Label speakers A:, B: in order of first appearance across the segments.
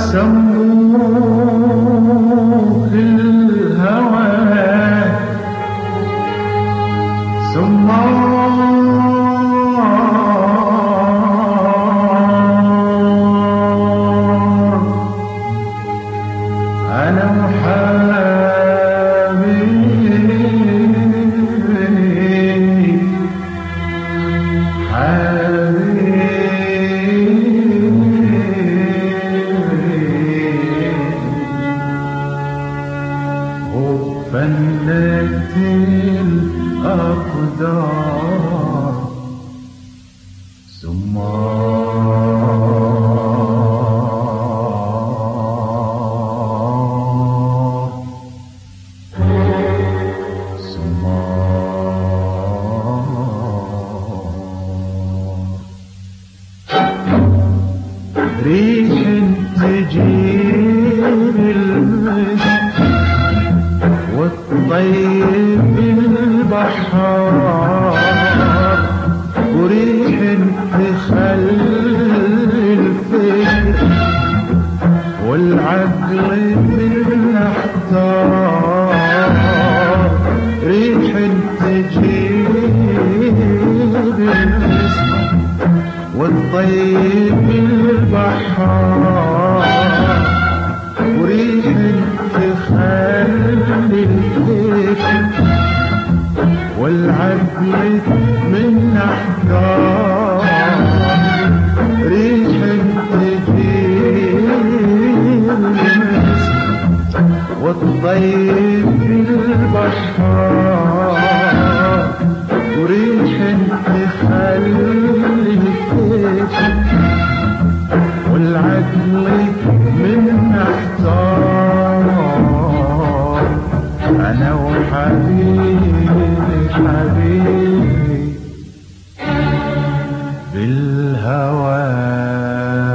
A: صندوق الهوى ثم أنا وحبيبي حبيبي وفنت الأقدار ثم ثم ريح تجيب المسك والطيب البحار وريح تخلي الفكر والعقل من احتار ريح تجيب المسك والطيب البحار وريح تخلي الفكر والعقل من احجار ريح تجيب المسك والطيب البحار وريح تخلي الفكر والعقل من احتار انا وحبيبي حبيبي بالهوى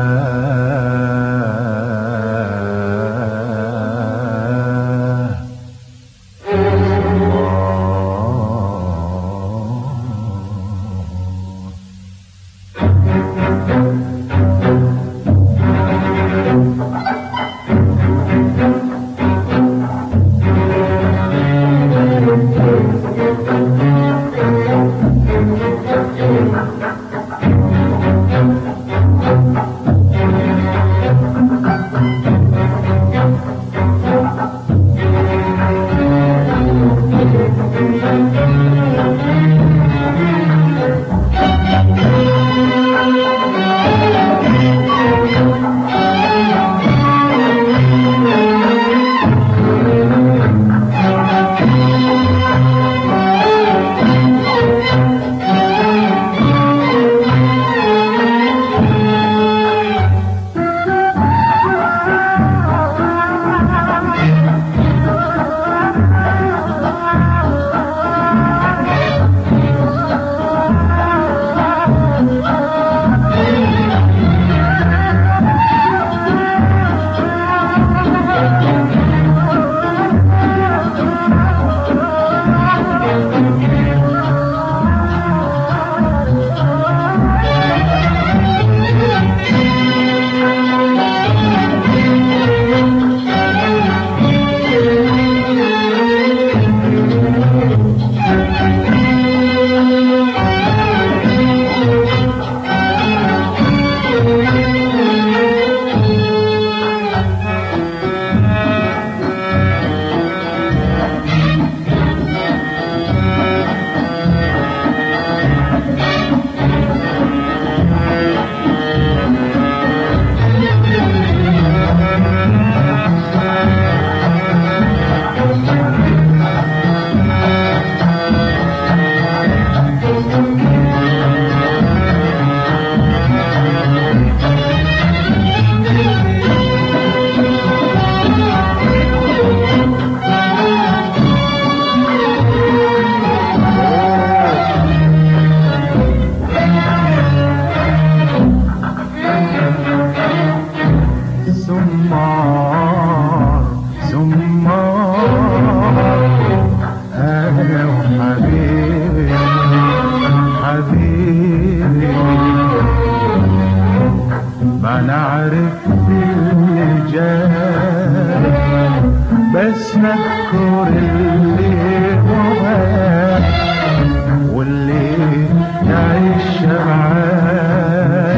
A: اللي مباح واللي يعيش معاي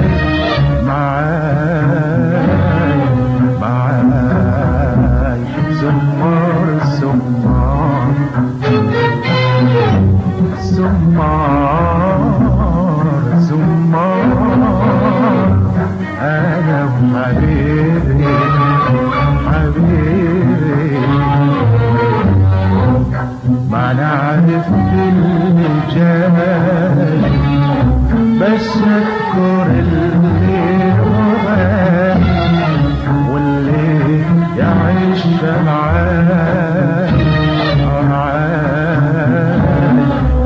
A: معاي معاي زمار زمار زمار زمار انا وحبيبي حبيبي ما نعرف الجاي بس اذكر اللي وراك واللي يعيش معاي معاي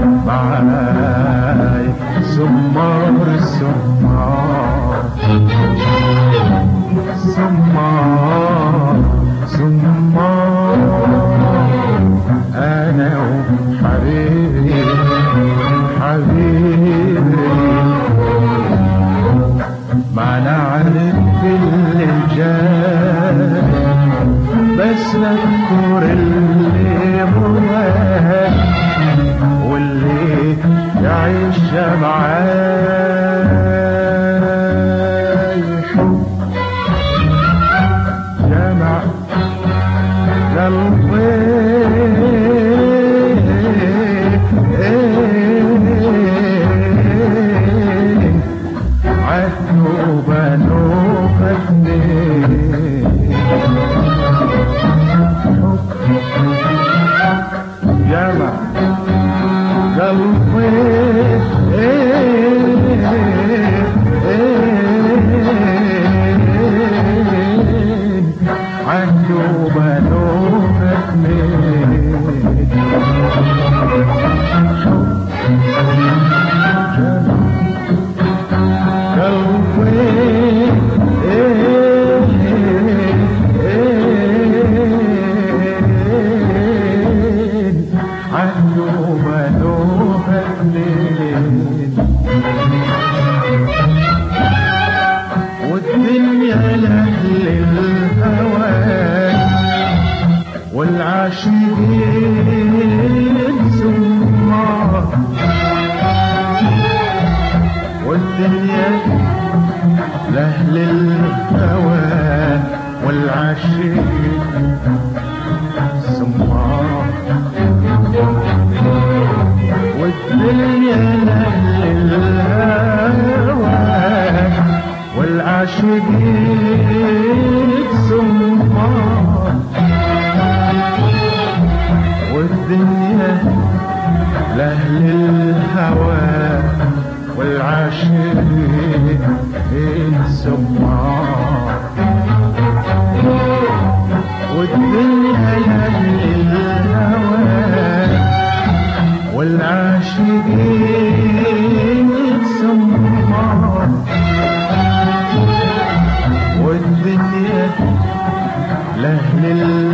A: معاي سمار سمار سمار سمار انا وحبيبي حبيبي ما نعرف اللي جاي بس نذكر اللي مضى واللي يعيش معاي حب جمع قلبي عدوا بنو فتني جمع قلبي عدوا بنو عنده ملوها اتنين والدنيا لأهل الهوى والعاشقين زمار والدنيا لأهل الهوى والعاشقين زمار والدنيا لأهل الهوى والعاشقين زمار والدنيا لأهل الهوى والعاشقين زمار والدنيا لأهل الهوى والعاشقين زمار والدنيا لأهل الهوى